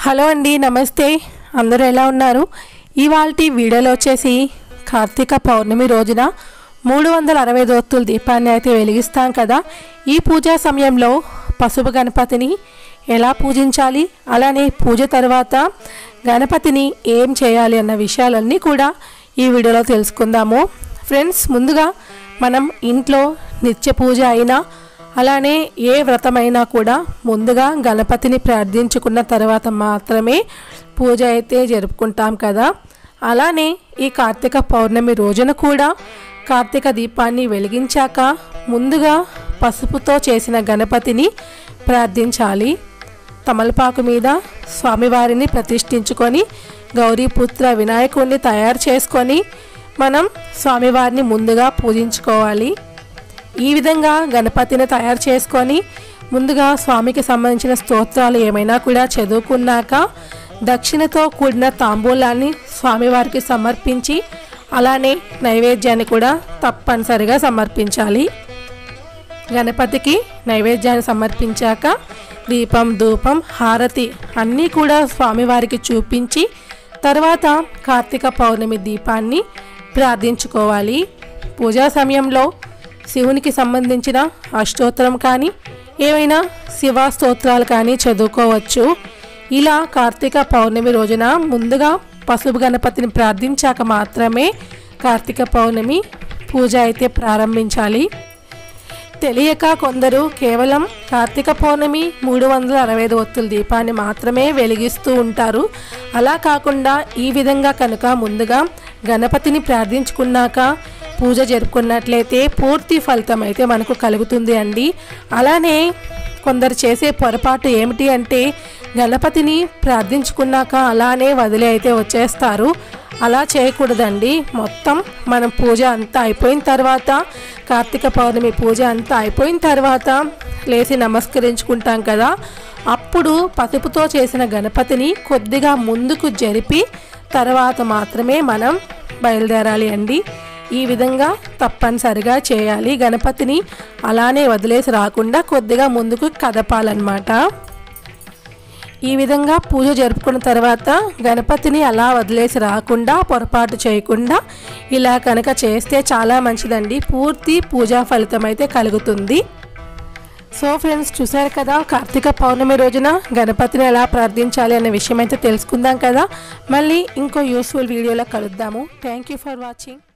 hello అండి నమస్తే అందరూ ఎలా ఉన్నారు ఇవాళ వీడియోలో వచ్చేసి కార్తీక పౌర్ణమి రోజున మూడు వందల అరవై దోత్తుల దీపాన్ని అయితే వెలిగిస్తాం కదా ఈ పూజా సమయంలో పసుపు గణపతిని ఎలా పూజించాలి అలానే పూజ తర్వాత గణపతిని ఏం చేయాలి అన్న విషయాలన్నీ కూడా ఈ వీడియోలో తెలుసుకుందాము ఫ్రెండ్స్ ముందుగా మనం ఇంట్లో నిత్య పూజ అయినా అలానే ఏ వ్రతమైనా కూడా ముందుగా గణపతిని ప్రార్థించుకున్న తర్వాత మాత్రమే పూజ అయితే జరుపుకుంటాం కదా అలానే ఈ కార్తీక పౌర్ణమి రోజున కూడా కార్తీక దీపాన్ని వెలిగించాక ముందుగా పసుపుతో చేసిన గణపతిని ప్రార్థించాలి తమలపాకు మీద స్వామివారిని ప్రతిష్ఠించుకొని గౌరీపుత్ర వినాయకుడిని తయారు చేసుకొని మనం స్వామివారిని ముందుగా పూజించుకోవాలి ఈ విధంగా గణపతిని తయారు చేసుకొని ముందుగా స్వామికి సంబంధించిన స్తోత్రాలు ఏమైనా కూడా చదువుకున్నాక దక్షిణతో కూడిన తాంబూలాన్ని స్వామివారికి సమర్పించి అలానే నైవేద్యాన్ని కూడా తప్పనిసరిగా సమర్పించాలి గణపతికి నైవేద్యాన్ని సమర్పించాక దీపం ధూపం హారతి అన్నీ కూడా స్వామివారికి చూపించి తర్వాత కార్తీక పౌర్ణమి దీపాన్ని ప్రార్థించుకోవాలి పూజా సమయంలో శివునికి సంబంధించిన అష్టోత్తరం కానీ ఏవైనా శివ స్తోత్రాలు కానీ చదువుకోవచ్చు ఇలా కార్తీక పౌర్ణమి రోజున ముందుగా పసుపు గణపతిని ప్రార్థించాక మాత్రమే కార్తీక పౌర్ణమి పూజ అయితే ప్రారంభించాలి తెలియక కొందరు కేవలం కార్తీక పౌర్ణమి మూడు వందల అరవై ఐదు ఒత్తుల దీపాన్ని మాత్రమే వెలిగిస్తూ ఉంటారు అలా కాకుండా ఈ విధంగా కనుక ముందుగా గణపతిని ప్రార్థించుకున్నాక పూజ జరుపుకున్నట్లయితే పూర్తి ఫలితం అయితే మనకు కలుగుతుంది అండి అలానే కొందరు చేసే పొరపాటు ఏమిటి అంటే గణపతిని ప్రార్థించుకున్నాక అలానే వదిలి అయితే వచ్చేస్తారు అలా చేయకూడదండి మొత్తం మనం పూజ అంతా అయిపోయిన తర్వాత కార్తీక పౌర్ణమి పూజ అంతా అయిపోయిన తర్వాత లేచి నమస్కరించుకుంటాం కదా అప్పుడు పసుపుతో చేసిన గణపతిని కొద్దిగా ముందుకు జరిపి తర్వాత మాత్రమే మనం బయలుదేరాలి అండి ఈ విధంగా తప్పనిసరిగా చేయాలి గణపతిని అలానే వదిలేసి రాకుండా కొద్దిగా ముందుకు కదపాలన్నమాట ఈ విధంగా పూజ జరుపుకున్న తర్వాత గణపతిని అలా వదిలేసి రాకుండా పొరపాటు చేయకుండా ఇలా కనుక చేస్తే చాలా మంచిదండి పూర్తి పూజా ఫలితం అయితే కలుగుతుంది సో ఫ్రెండ్స్ చూసారు కదా కార్తీక పౌర్ణమి రోజున గణపతిని ఎలా ప్రార్థించాలి అనే విషయం అయితే తెలుసుకుందాం కదా మళ్ళీ ఇంకో యూస్ఫుల్ వీడియోలో కలుద్దాము థ్యాంక్ యూ ఫర్ వాచింగ్